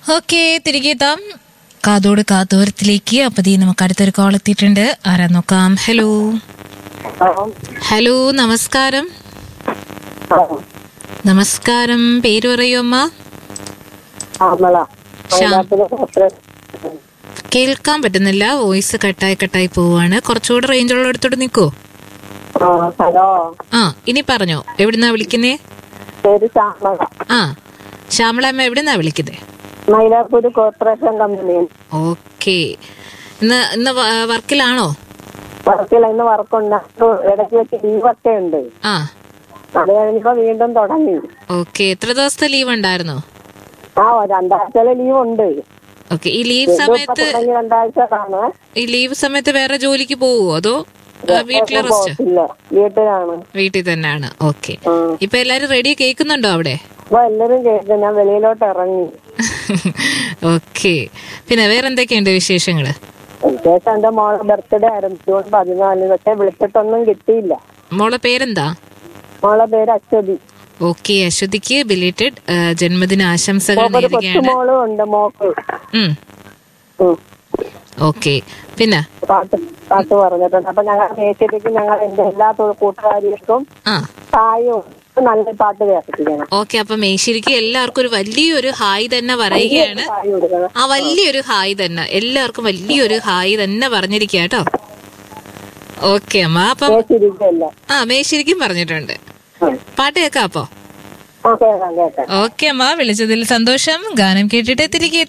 Okay തിരികെ എത്താം കാതോട് കാതോരത്തിലേക്ക് അപ്പൊ ദേ നമുക്ക് അടുത്തൊരു കോൾ എത്തിയിട്ടുണ്ട് ആരാ നോക്കാം ഹലോ ഹലോ നമസ്കാരം നമസ്കാരം പേര് പറയൂ അമ്മ ആമള ശ്യാം. കേൾക്കാൻ പറ്റുന്നില്ല വോയിസ് കട്ടായി കട്ടായി പോവാണ് കുറച്ചുകൂടെ റേഞ്ച് ഉള്ള അടുത്തോട്ട് നിൽക്കോ ഹലോ ആ ഇനി പറഞ്ഞോ എവിടുന്നാ വിളിക്കുന്നേ പേര് ശ്യാമള ആ ശ്യാമളമ്മ എവിടുന്നാ വിളിക്കുന്നേ മൈലാപ്പൂര് കോർപ്പറേഷൻ കമ്പനി ഓക്കെ ഇന്ന് ഇന്ന് വ- വർക്കിലാണോ വർക്കിൽ ഇന്ന് വർക്കുണ്ട് ഇടയ്ക്ക് വെച്ച് ലീവൊക്കെ ഉണ്ട് ആ അത് കഴിഞ്ഞപ്പോ വീണ്ടും തുടങ്ങി ഓക്കെ എത്ര ദിവസത്തെ ലീവ് ഉണ്ടായിരുന്നോ ആ രണ്ടാഴ്ചയിലെ ലീവ് ഉണ്ട് ഓക്കെ ഈ ലീവ് ഇപ്പൊ സമയത്ത് തുടങ്ങി രണ്ടാഴ്ചയാണ് ഈ ലീവ് സമയത്ത് വേറെ ജോലിക്ക് പോവോ അതോ ആ, വീട്ടില് റെസ്റ്റ് പോകത്തില്ല വീട്ടിലാണ് വീട്ടിൽ തന്നെയാണ് ഓക്കെ ആ. ഇപ്പൊ എല്ലാരും റെഡി കേൾക്കുന്നുണ്ടോ അവിടെ അപ്പൊ എല്ലാരും കേൾക്കും ഞാൻ വെളിയിലോട്ട് ഇറങ്ങി ഓക്കെ പിന്നെ വേറെ എന്തൊക്കെയുണ്ട് വിശേഷങ്ങള് വിശേഷം എന്റെ മോളെ ബർത്ത്ഡേ ആയിരുന്നു ജൂൺ പതിനാലിന് പക്ഷെ വിളിച്ചിട്ടൊന്നും കിട്ടിയില്ല മോളെ പേരെന്താ മോളെ പേര് അശ്വതി ഓക്കെ അശ്വതിക്ക് ബിലേറ്റഡ് ജന്മദിന ആശംസകൾ ഒരു നേരുകയാണ് കൊച്ചുമോളും ഉണ്ട് മോക്ക് ഉം ഉം. ഓക്കെ പിന്നെ പാട്ട് പാട്ട് പറഞ്ഞിട്ടുണ്ട് അപ്പൊ ഞങ്ങൾ മേശയ്ക്ക് ഞങ്ങൾ എന്റെ എല്ലാ തു- കൂട്ടുകാരികൾക്കും ആ തായും നല്ല പാട്ട് കേൾപ്പിക്കണം ഓക്കെ അപ്പൊ മേശിരിക്ക് എല്ലാവർക്കും ഒരു വലിയൊരു ഹായ് തന്നെ പറയുകയാണ് തായ് കൊടുക്കണം ആ വലിയൊരു ഹായ് തന്നെ എല്ലാവർക്കും വലിയൊരു ഹായ് തന്നെ പറഞ്ഞിരിക്കുക കേട്ടോ ഓക്കെ അമ്മ അപ്പം മേശിരിക്കല്ല ആ മേശിരിക്കും പറഞ്ഞിട്ടുണ്ട് പാട്ട് കേൾക്കാം അപ്പോ ആ കേൾക്കാം കേൾക്കാം ഓക്കെ അമ്മ വിളിച്ചതിൽ സന്തോഷം ഗാനം കേട്ടിട്ട് തിരികെ